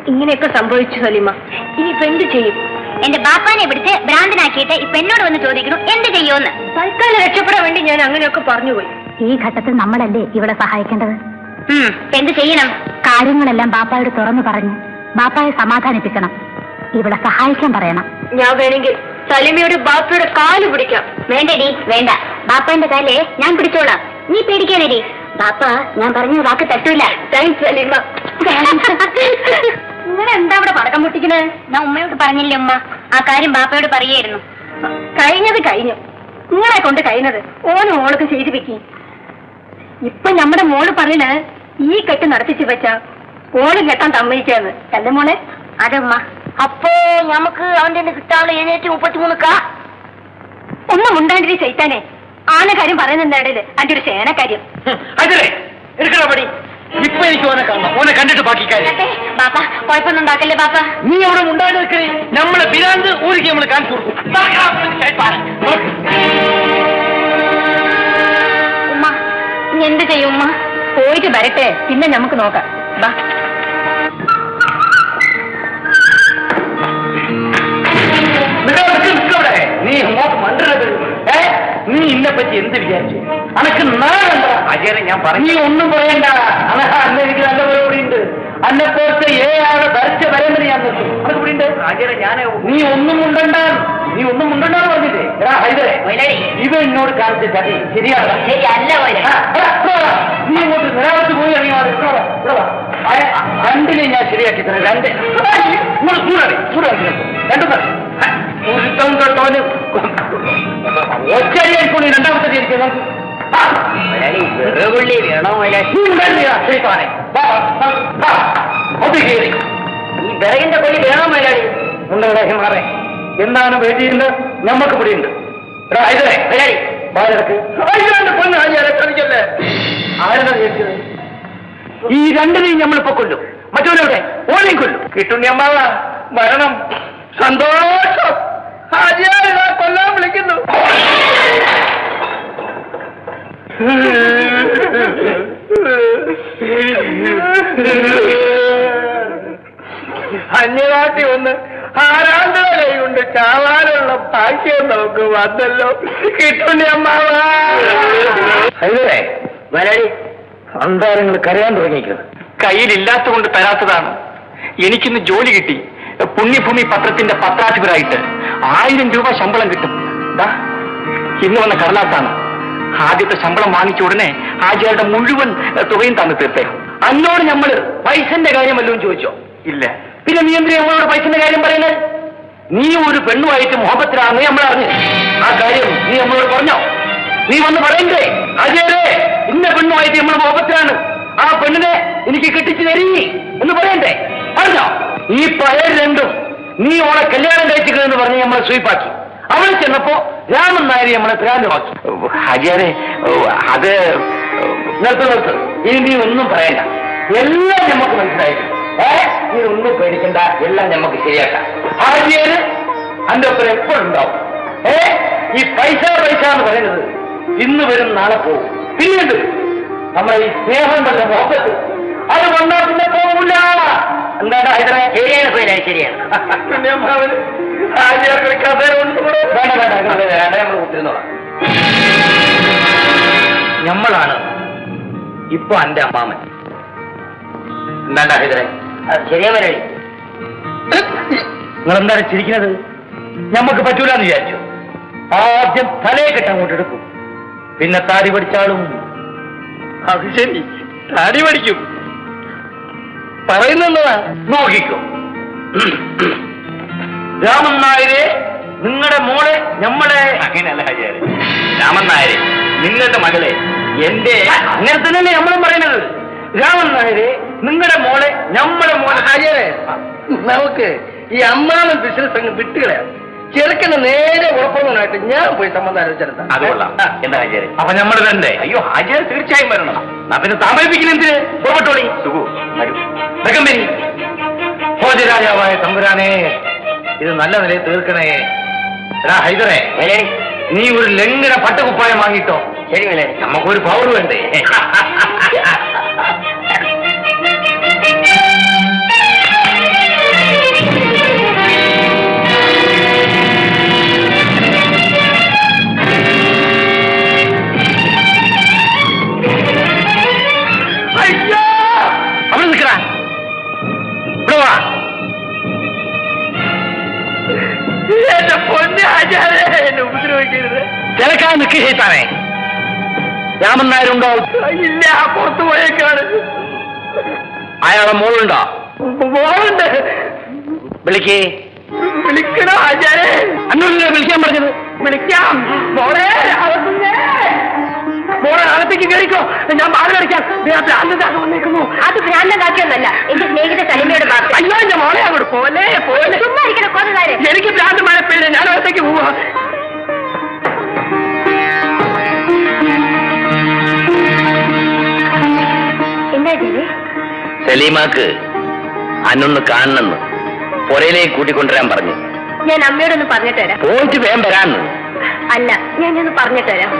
ഇങ്ങനെയൊക്കെ സംഭവിച്ചു സലീമ ഇനിയിപ്പോ എന്ത് ചെയ്യും എന്റെ ബാപ്പാനെ പിടിച്ച് ഭ്രാന്തനാക്കിയിട്ട് ഇപ്പൊ എന്നോട് വന്ന് ചോദിക്കുന്നു എന്ത് ചെയ്യുമെന്ന് തൽക്കാലം രക്ഷപ്പെടാൻ വേണ്ടി ഞാൻ അങ്ങനെയൊക്കെ പറഞ്ഞുപോയി ഈ ഘട്ടത്തിൽ നമ്മളല്ലേ ഇവിടെ സഹായിക്കേണ്ടത് ഉം, ഇപ്പൊ എന്ത് ചെയ്യണം കാര്യങ്ങളെല്ലാം ബാപ്പായോട് തുറന്നു പറഞ്ഞ് ബാപ്പായെ സമാധാനിപ്പിക്കണം ഇവിടെ സഹായിക്കാൻ പറയണം ഞാൻ വേണമെങ്കിൽ സലീമയുടെ ബാപ്പയുടെ കാല് പിടിക്കാം വേണ്ടടി വേണ്ട ബാപ്പാന്റെ കാലേ ഞാൻ പിടിച്ചോളാം നീ പേടിക്കാനടി ബാപ്പ ഞാൻ പറഞ്ഞ വാക്ക് തട്ടൂല താങ്ക്സ് സലീമ നിങ്ങൾ എന്താ ഇവിടെ പടക്കം പൊട്ടിക്കുന്നത് ഞാൻ ഉമ്മയോട് പറഞ്ഞില്ലേ ഉമ്മ ആ കാര്യം ബാപ്പയോട് പറയായിരുന്നു കഴിഞ്ഞത് കഴിഞ്ഞു നിങ്ങളെ കൊണ്ട് കഴിഞ്ഞത് ഓനും മോൾക്ക് ചെയ്തു വെക്കി ഇപ്പൊ നമ്മുടെ മോള് പറയണ ഈ കെട്ട് നടത്തിച്ചു വെച്ച ഓള് കെട്ടാൻ സമ്മതിക്കാന്ന് അല്ലേ മോളെ അതുമ്മ അപ്പോ നമുക്ക് അവന്റെ കിട്ടാനുള്ള എഴുന്നേറ്റ് മുപ്പത്തിമൂന്ന് കാ ഒന്നും ഉണ്ടാണ്ടിരി ചെയ്താനേ ആന കാര്യം പറയുന്ന ഇടയില് അതിന്റെ ഒരു സേന കാര്യം അതെ എടുക്കണ പടി ഇപ്പൊ എനിക്ക് ഓനെ കാണണം ഓനെ കണ്ടിട്ട് ബാക്കി കാര്യം ബാപ്പ കുഴപ്പമൊന്നും ഉണ്ടാക്കല്ലേ ബാപ്പ നീ അവിടെ ഉണ്ടായി നിൽക്കണേ നമ്മളെ ബിരാന്ത് ഊരിക്ക് നമ്മൾ കാണിച്ചു കൊടുക്കും ഉമ്മ നീ എന്ത് ചെയ്യും ഉമ്മ പോയിട്ട് വരട്ടെ പിന്നെ നമുക്ക് നോക്കാം ബാ നീ അങ്ങോട്ട് മണ്ടരുത് ഏ നീ ഇന്നെ പറ്റി എന്ത് വിചാരിച്ചു അനക്ക് നാളുണ്ടോ അജയനെ ഞാൻ പറഞ്ഞു നീ ഒന്നും പറയണ്ട അനഹ അന്ന എനിക്ക് നല്ല പരിപാടി ഉണ്ട് അന്നെ പോലത്തെ ഏഴാളെ വരച്ച വരേണ്ടത് ഞാൻ നിർത്തും അനക്ക് ഇവിടെ ഉണ്ട് അജയനെ ഞാൻ നീ ഒന്നും ഉണ്ടണ്ട നീ ഒന്നും ഉണ്ടണ്ടെന്ന് പറഞ്ഞില്ലേ എടാ ഹൈദരെ ഇവ എന്നോട് കാണിച്ച ചതി ശരിയാണ് ശരി അല്ല പോലെ ആ, എടാ, ഇവിടെ വാ. നീ ഇങ്ങോട്ട് നിരാവത്ത് പോയി ഇറങ്ങി വാ. ഇവിടെ വാ, ഇവിടെ വാ. അയ- രണ്ടിനെ ഞാൻ ശരിയാക്കി തരാം രണ്ട് ഇങ്ങോട്ട് ചൂടാടി ചൂടാടി രണ്ടും തരാം. ആ, ഉരുത്തം തൊട്ടവന് ഒറ്റയടിയായിക്കോളി രണ്ടാമത്തെ ഇരിക്കുന്നത് വെറുപുള്ളി വേണോ ഈ വിറകിന്റെ കൊല്ലി വേണോ മലയാളി ഉണ്ടേ മാറേ എന്താണ് വേണ്ടിയിരുന്നത് നമ്മക്ക് ഇവിടെയുണ്ട് എടാ ഹൈദരെ മലയാളി ബാലർക്ക് പൊന്ന് ഹൈദരെ കളിക്കല്ലേ ആരെന്താ ചോദിച്ചത് ഈ രണ്ടിനെയും നമ്മളിപ്പോ കൊല്ലും മറ്റവനെവിടെ ഓനെയും കൊല്ലും കിട്ടുണ്ണി അമ്മാവ മരണം സന്തോഷം ഹാജിയാരെ ദാ കൊല്ലാൻ വിളിക്കുന്നു അന്യനാട്ടി ഒന്ന് ആരാണ്ടവരെയുണ്ട് ചാവാനുള്ള ഭാഗ്യം നമുക്ക് വന്നല്ലോ കിട്ടുണ്ണി അമ്മാവ ഹൈദരെ വരടി അന്താരങ്ങൾ കരയാൻ തുടങ്ങിയിരിക്കുന്നത് കയ്യിലില്ലാത്ത കൊണ്ട് തരാത്തതാണ് എനിക്കിന്ന് ജോലി കിട്ടി പുണ്യഭൂമി പത്രത്തിന്റെ പത്രാധിപരായിട്ട് ആയിരം രൂപ ശമ്പളം കിട്ടും ദാ, ഇന്ന് വന്ന കടലാസാണ് ആദ്യത്തെ ശമ്പളം വാങ്ങിച്ച ഉടനെ ആചാരുടെ മുഴുവൻ എ, തുകയും തന്നു തീർത്തേക്കും അന്നോട് നമ്മള് പൈസന്റെ കാര്യം വല്ലതും ചോദിച്ചോ ഇല്ല പിന്നെ നീ എന്തിനാ നമ്മളോട് പൈസന്റെ കാര്യം പറയുന്നത് നീ ഒരു പെണ്ണുമായിട്ട് മോഹത്തിലാണെന്ന് നമ്മൾ അറിഞ്ഞു ആ കാര്യം നീ നമ്മളോട് പറഞ്ഞോ നീ വന്ന് പറയണ്ടേ അജയരെ ഇന്ന പെണ്ണുമായിട്ട് നമ്മൾ മോഹത്തിലാണ് ആ പെണ്ണിനെ എനിക്ക് കെട്ടിച്ചു തരീ എന്ന് പറയണ്ടേ പറഞ്ഞോ ഈ പഴയ രണ്ടും നീ ഓളെ കല്യാണം കഴിച്ചിരിക്കുന്നതെന്ന് പറഞ്ഞ് നമ്മളെ സ്വീപ്പാക്കി അവിടെ ചെന്നപ്പോ രാമൻ നായരെ നമ്മളെ ഭ്രാന്തമാക്കി അജയരെ അത് നിർത്ത് നിർത്ത് ഇനി നീ ഒന്നും പറയണ്ട എല്ലാം നമുക്ക് മനസ്സിലായി ഏ നീ ഒന്നും പേടിക്കണ്ട എല്ലാം നമുക്ക് ശരിയാക്കാം ആര്യേര് അന്റെ ഒപ്പം എപ്പോഴും ഉണ്ടാവും ഏ ഈ പൈസ പൈസ എന്ന് പറയുന്നത് ഇന്ന് വരും നാളെ പോകും പിന്നീട് നമ്മളെ ഈ സ്നേഹം തന്നെ മോഹത്ത് അത് വന്നാൽ പിന്നെ പോകില്ല എന്താണ് ഹൈദരാ ശരിയാണ് ശരിയാണ് ശരിയാണ് പിന്നെ അമ്മാവന് ആര്യാർക്കൊരു കഥ ഉണ്ട് കൂടെ. വേണ്ട വേണ്ട വേണ്ട, വേണ്ട നമ്മൾ കുത്തിരുന്നോളാം ഞമ്മളാണ് ഇപ്പൊ എന്റെ അമ്മാമൻ എന്താണ്ടാ ഹൈദരെ ശരിയാ വരളി നിങ്ങൾ എന്താണ് ചിരിക്കുന്നത് ഞമ്മക്ക് പറ്റൂലെന്ന് വിചാരിച്ചു ആദ്യം തലയെ കെട്ട് അങ്ങോട്ട് എടുക്കും പിന്നെ താടി പഠിച്ചാളും അത് ശരി താടി പഠിക്കും പറയുന്നതാ നോക്കിക്കോ രാമൻ നായരെ നിങ്ങളുടെ മോളെ നമ്മളെ അങ്ങനെയല്ല ഹരിയാരെ രാമൻ നായരെ നിങ്ങളുടെ മകളെ എന്റെ അങ്ങനെ തന്നെയല്ലേ നമ്മളും പറയുന്നത് രാമൻ നായരെ നിങ്ങളുടെ മോളെ നമ്മളെ മോളെ ഹരിയാരെ നമുക്ക് ഈ അമ്മാവൻ ബിസിനസ് അങ്ങ് വിട്ടുകളയാം ചെറുക്കന് നേരെ ഉറപ്പൊന്നായിട്ട് ഞാൻ പോയി സംബന്ധം ആലോചിച്ചെടുത്ത അത് കൊള്ളാം എന്താ ഹാജിയാരെ അപ്പൊ നമ്മൾ തന്നെ അയ്യോ ഹാജിയാർ തീർച്ചയായും വരണം എന്നാ പിന്നെ താമസിപ്പിക്കുന്ന എന്തിന് പുറപ്പെട്ടോളി സുഖു വരൂ വേഗം വരി ഭോജരാജാവായ തമ്പുരാനെ ഇത് നല്ല നിലയിൽ തീർക്കണേ എടാ ഹൈദറെ നീ ഒരു ലംഘന പട്ടുകുപ്പായം വാങ്ങിട്ടോ ശരി വിലേ നമുക്കൊരു പവർ വേണ്ടേ മിണ്ടാ നിൽക്കുക ചെയ്താനേ രാമൻ നായരുണ്ടോ ഇല്ല പുറത്തു പോയേക്കാണ് അയാളെ മോളുണ്ടോ മോളുണ്ട് വിളിക്കേ വിളിക്കണോ ആചാരേ അന്നൂരിനെ വിളിക്കാൻ പറഞ്ഞത് വിളിക്കാം മോളെ അകത്തുന്നേ. മോളെ അകത്തേക്ക് കയറിക്കോ ഞാൻ പാല് കളിക്കാം ഭ്രാന്തതാക്കം വന്നേക്കുന്നു അത് ഭ്രാന്തനാക്കിയൊന്നല്ല എന്റെ സ്നേഹിത സലിമയുടെ ബാപ്പ അയ്യോ എന്റെ മോളെ അങ്ങോട്ട് പോലെ പോലെ ചുമ്മാ ഇരിക്കണ കൊന്നുകാരെ എനിക്ക് ഭ്രാന്ത് മഴപ്പില്ല ഞാൻ അകത്തേക്ക് പോവാ എന്താ ദേവി സലീമാക്ക് അന്നൊന്ന് കാണണമെന്ന് പുരയിലേക്ക് കൂട്ടിക്കൊണ്ടുവരാൻ പറഞ്ഞു ഞാൻ അമ്മയോടൊന്ന് പറഞ്ഞിട്ട് വരാം പോയിട്ട് വേഗം വരാന്ന് അല്ല ഞാനൊന്ന് പറഞ്ഞിട്ട് വരാം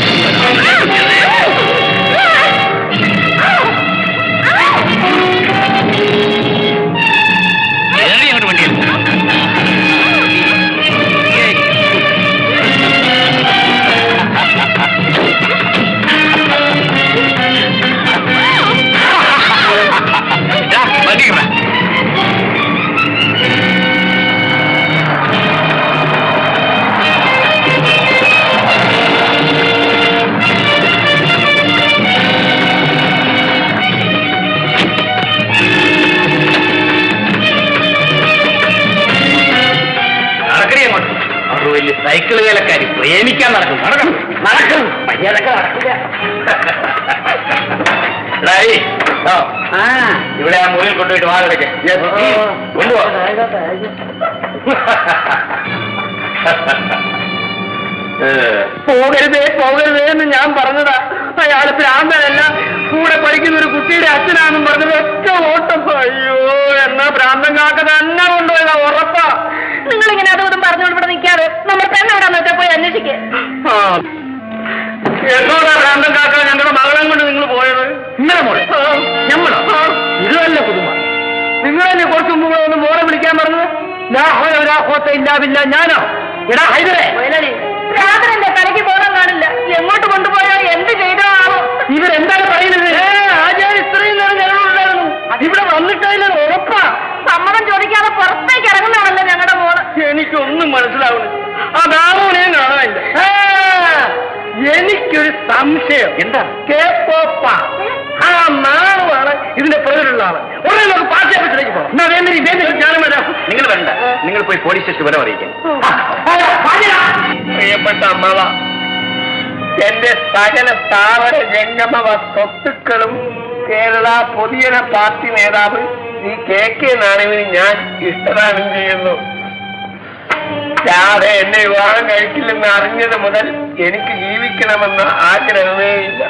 നടക്കണേ അങ്ങോട്ട് അവർ വലിയ സൈക്കിൾ വേലക്കാരി പ്രേമിക്കാൻ നടക്കും നടക്കണം നടക്കും മര്യാദക്ക് നടക്കില്ല എടാ, ഏയ്, ഓ, ഇവിടെ ആ മുറിയിൽ കൊണ്ടുപോയിട്ട് വാതിലൊക്കെ കൊണ്ടുപോ പോകരുതേ പോകരുതേ എന്ന് ഞാൻ പറഞ്ഞതാ അയാൾ ഭ്രാന്തനല്ല കൂടെ പഠിക്കുന്ന ഒരു കുട്ടിയുടെ അച്ഛനാണെന്നും പറഞ്ഞത് ഒറ്റ ഓട്ടം അയ്യോ എന്നാ ഭ്രാന്തൻ കാക്ക തന്നെ കൊണ്ടുപോയതാ ഉറപ്പാ നിങ്ങൾ ഇങ്ങനെ അതും ഇതും പറഞ്ഞുകൊണ്ട് ഇവിടെ നിൽക്കാതെ നമ്മൾ പെണ്ണ് എവിടാന്ന് വെച്ചാൽ പോയി അന്വേഷിക്കേ ആ. എന്നോടാ ഭ്രാന്തൻ കാക്ക ഞങ്ങളുടെ മകളെ കൊണ്ട് നിങ്ങൾ പോയത് ഇന്നലെ മോളെ ഞമ്മളോ ഇത് നല്ല കുടുംബ നിങ്ങളല്ലേ കുറച്ച് മുമ്പ് ഒന്ന് മോളെ വിളിക്കാൻ പറഞ്ഞത് ലാഹോത്ത ഇല്ലാവില്ല ഞാനോ എടാ ഹൈദരേ രാത്രി തലയ്ക്ക് ബോധം കാണില്ല എങ്ങോട്ട് കൊണ്ടുപോയോ എന്ത് ചെയ്തോ ആവോ ഇവരെന്താണ് പറയുന്നത് ആചാര്യ ഇത്രയും നേരം ഞങ്ങളുണ്ടായിരുന്നു ഇവിടെ വന്നിട്ടില്ല ഉറപ്പാ സമ്മതം ചോദിക്കാതെ പുറത്തേക്ക് ഇറങ്ങുന്നതാണല്ലോ ഞങ്ങളുടെ മോള് എനിക്കൊന്നും മനസ്സിലാവുന്നില്ല ആ ദാമോനെയും കാണാനില്ല ആ, എനിക്കൊരു സംശയം എന്താ കേപ്പോപ്പ ആ നാളുമാണ് ഇതിന്റെ പുറകിലുള്ള ആള് ഉടനെ നമുക്ക് പാർട്ടി ഓഫീസിലേക്ക് പോകാം എന്നാ വേണ്ടി വേണ്ടി ഞാനും വരാം നിങ്ങൾ വരണ്ട നിങ്ങൾ പോയി പോലീസ് സ്റ്റേഷൻ വരെ അറിയിക്കാൻ പ്രിയപ്പെട്ട അമ്മവ എന്റെ സകല സ്ഥാവര ജംഗമ സ്വത്തുക്കളും കേരള പൊതുജന പാർട്ടി നേതാവ് ഈ കെ കെ നാണുവിന് ഞാൻ ഇഷ്ടദാനം ചെയ്യുന്നു രാധ എന്നെ വിവാഹം കഴിക്കില്ലെന്ന് അറിഞ്ഞത് മുതൽ എനിക്ക് ജീവിക്കണമെന്ന ആഗ്രഹമേ ഇല്ല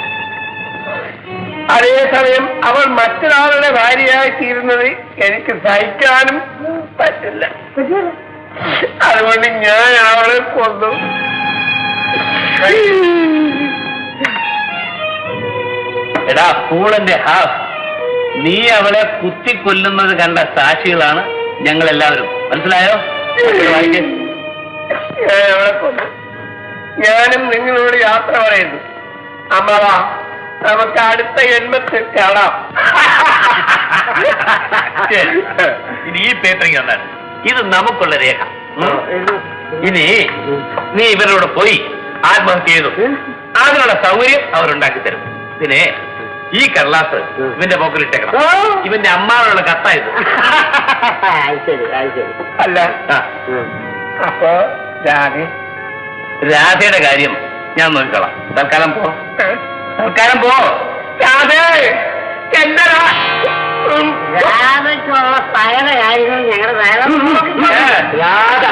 അതേസമയം അവൾ മറ്റൊരാളുടെ ഭാര്യയായി തീരുന്നത് എനിക്ക് സഹിക്കാനും പറ്റില്ല അതുകൊണ്ട് ഞാൻ അവളെ കൊന്നു എടാ പൂളന്റെ ഹാഫ് നീ അവളെ കുത്തിക്കൊല്ലുന്നത് കണ്ട സാക്ഷികളാണ് ഞങ്ങൾ എല്ലാവരും മനസ്സിലായോ മക്കള് വായിക്ക്. ഞാൻ അവളെ കൊന്നു ഞാനും നിങ്ങളോട് യാത്ര പറയുന്നു അമ്മവ നമുക്ക് അടുത്ത ജന്മത്തിൽ കാണാം ശരി. ഇനി ഈ പേപ്പറിങ് എന്താണ് ഇത് നമുക്കുള്ള രേഖ ഉം. ഇനി നീ ഇവരോട് പോയി ആത്മഹത്യ ചെയ്തു അതിനുള്ള സൗകര്യം അവരുണ്ടാക്കി തരും പിന്നെ ഈ കടലാസ് ഇവന്റെ പോക്കലിട്ടേക്കണം ഇവന്റെ അമ്മാവിനുള്ള കത്തായത് അല്ല ആ. അപ്പൊ രാധേ രാധയുടെ കാര്യം ഞാൻ നോക്കിക്കോളാം തൽക്കാലം പോ തൽക്കാലം പോ രാധേ എന്താ രാധയ്ക്കുള്ള സകല കാര്യങ്ങളും ഞങ്ങളുടെ ഏ, രാധ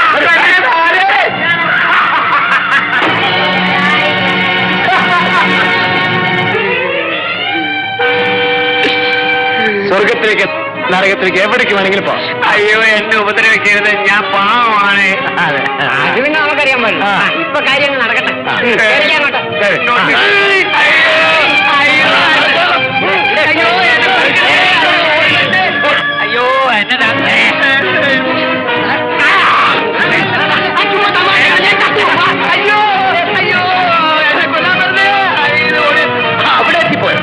സ്വർഗത്തിലേക്ക് നരകത്തിലേക്ക് എവിടേക്ക് വേണമെങ്കിലും പോ അയ്യോ എന്നെ ഉപദ്രവിക്കരുത് ഞാൻ പാവമാണ് അത് പിന്നെ നമുക്കറിയാൻ പാടില്ല ഇപ്പൊ കാര്യങ്ങൾ നടക്കട്ടെ അയ്യോ എന്നെ അവിടെ എത്തിപ്പോയോ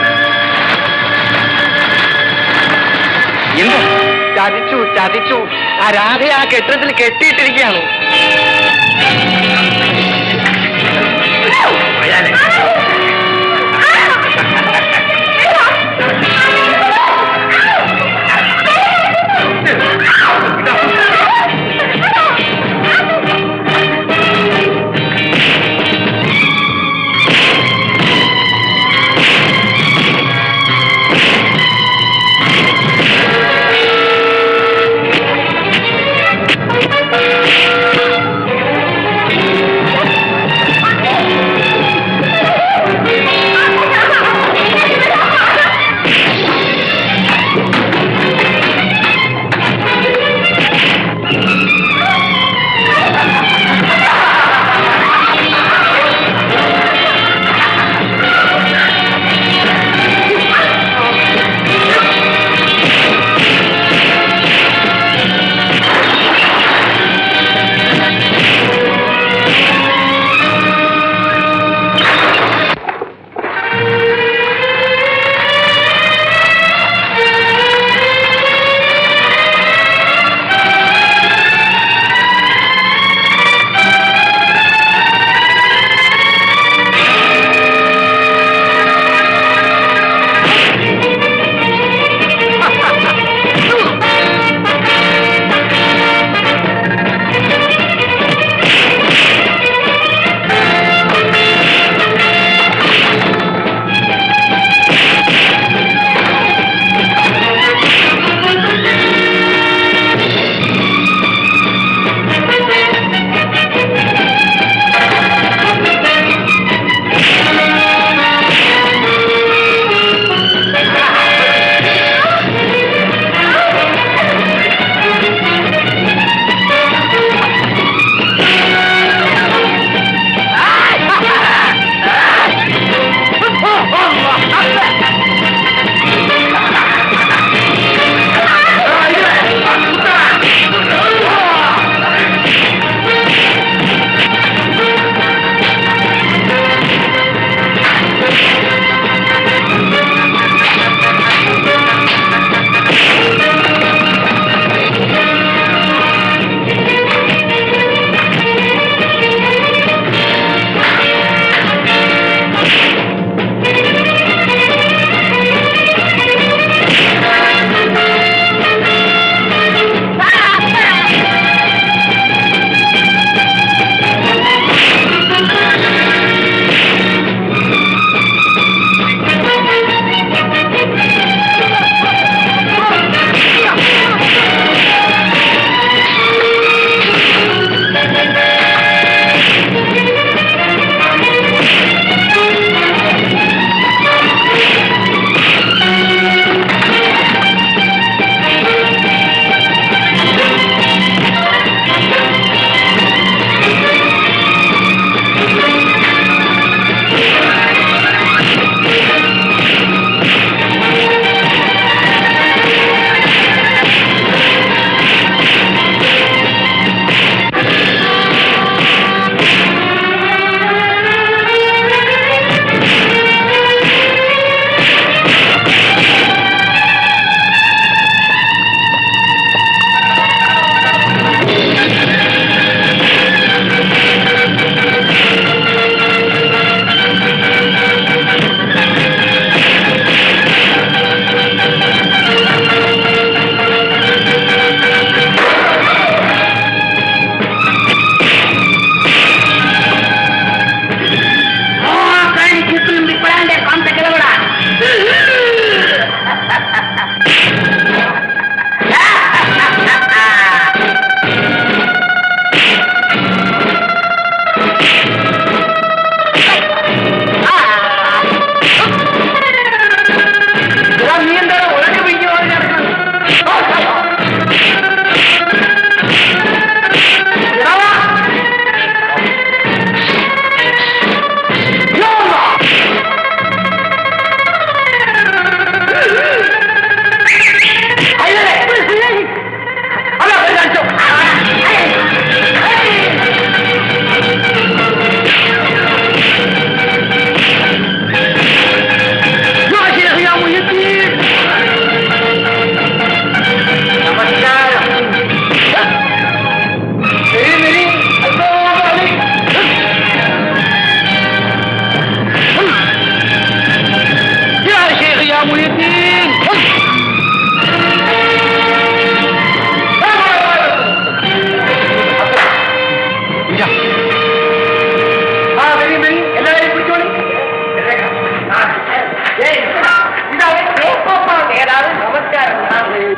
എന്താ ചതിച്ചു ചതിച്ചു ആ രാധയെ ആ കെട്ടിടത്തിൽ കെട്ടിയിട്ടിരിക്കുകയാണ് ആ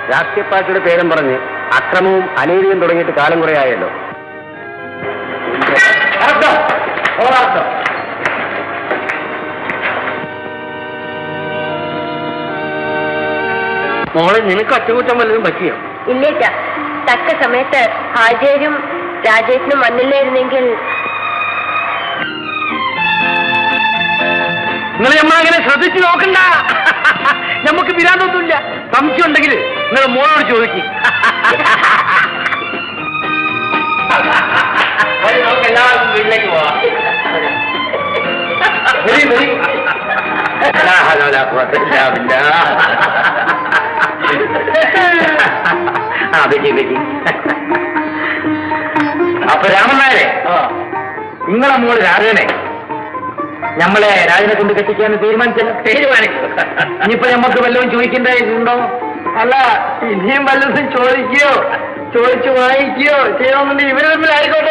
രാഷ്ട്രീയ പാർട്ടിയുടെ പേരും പറഞ്ഞ് അക്രമവും അനീതിയും തുടങ്ങിയിട്ട് കാലം കുറെ ആയല്ലോ മോളെ നിനക്ക് അറ്റകുറ്റം വല്ലതും പറ്റിയോ ഇല്ലേറ്റ തക്ക സമയത്ത് ഹാജരും രാജേഷിനും വന്നില്ലായിരുന്നെങ്കിൽ നിങ്ങൾ നമ്മൾ അങ്ങനെ ശ്രദ്ധിച്ചു നോക്കണ്ട നമുക്ക് വിരാന്തൊന്നുമില്ല സംശയം ഉണ്ടെങ്കിൽ നിങ്ങൾ മോളോട് ചോദിക്കും നമുക്ക് എല്ലാവർക്കും വീട്ടിലേക്ക് പോവാം വരി, വരി. ലാ ഹൗല വലാ ഖുവത ഇല്ലാ ബില്ലാ. ആ ബജി ബജി അപ്പൊ രാമനായരെ നിങ്ങളെ മോള് രാജനെ നമ്മളെ രാജനെ കൊണ്ട് കെട്ടിക്കാൻ തീരുമാനിച്ചല്ലോ തീരുമാനിച്ചു ഇനിയിപ്പോ നമുക്ക് വല്ലതും ചോദിക്കേണ്ടതുണ്ടോ അല്ല ഇനിയും വല്ലതും ചോദിക്കുകയോ ചോദിച്ചു വാങ്ങിക്കുകയോ ചെയ്യണമെന്നുണ്ടെങ്കിൽ ഇവര് തമ്മിൽ ആയിക്കോട്ടെ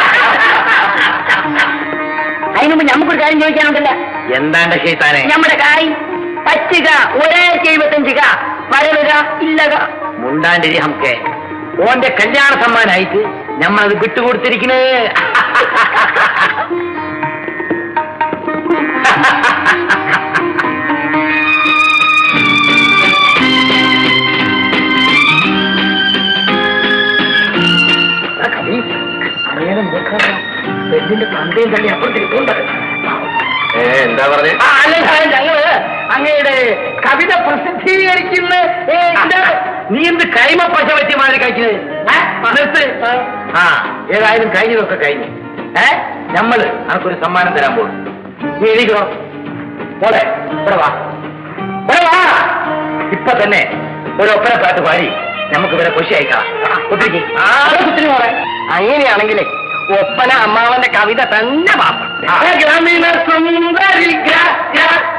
അതിന് മുമ്പ് നമുക്കൊരു കാര്യം ചോദിക്കാനുണ്ടല്ല എന്താണ്ട് ഷെയ്ത്താനെ നമ്മുടെ കായ് പച്ചുക ഒരായിരത്തി എഴുപത്തഞ്ചുക വരളുക ഇല്ലക മുണ്ടാണ്ടിരി നമുക്ക് ഓന്റെ കല്യാണ സമ്മാനായിട്ട് നമ്മളത് വിട്ടുകൊടുത്തിരിക്കണേ പെണ്ണിന്റെ തന്തയും തള്ളി അപ്പുറത്തേക്ക് എന്താ പറഞ്ഞ അല്ല സാറേ, ഞങ്ങള് അങ്ങയുടെ കവിത പ്രസിദ്ധീകരിക്കുന്ന ഏ, ഇത് നീ എന്ത് കൈമ പശ വെച്ച മാതിരി കഴിക്കുന്നത് ഏ? നിർത്ത് ആ ഏതായാലും കഴിഞ്ഞതൊക്കെ കഴിഞ്ഞു ഏ നമ്മള് നമുക്കൊരു സമ്മാനം തരാൻ പോകും നീ എഴുതിക്കോ മോളെ ഇവിടെ വാ ഇവിടെ വാ ഇപ്പൊ തന്നെ ഒരു ഒപ്പന പാട്ട് പാടി നമുക്ക് ഇവരെ കൊശി അയക്കാം കുത്തിരിക്ക്. കുത്തിരി മോളെ അങ്ങനെയാണെങ്കിലേ ഒപ്പന അമ്മാവന്റെ കവിത തന്നെ പാപ്പം ഗ്രാമീണ സുന്ദരി ഗ്രാ ഗ്രാ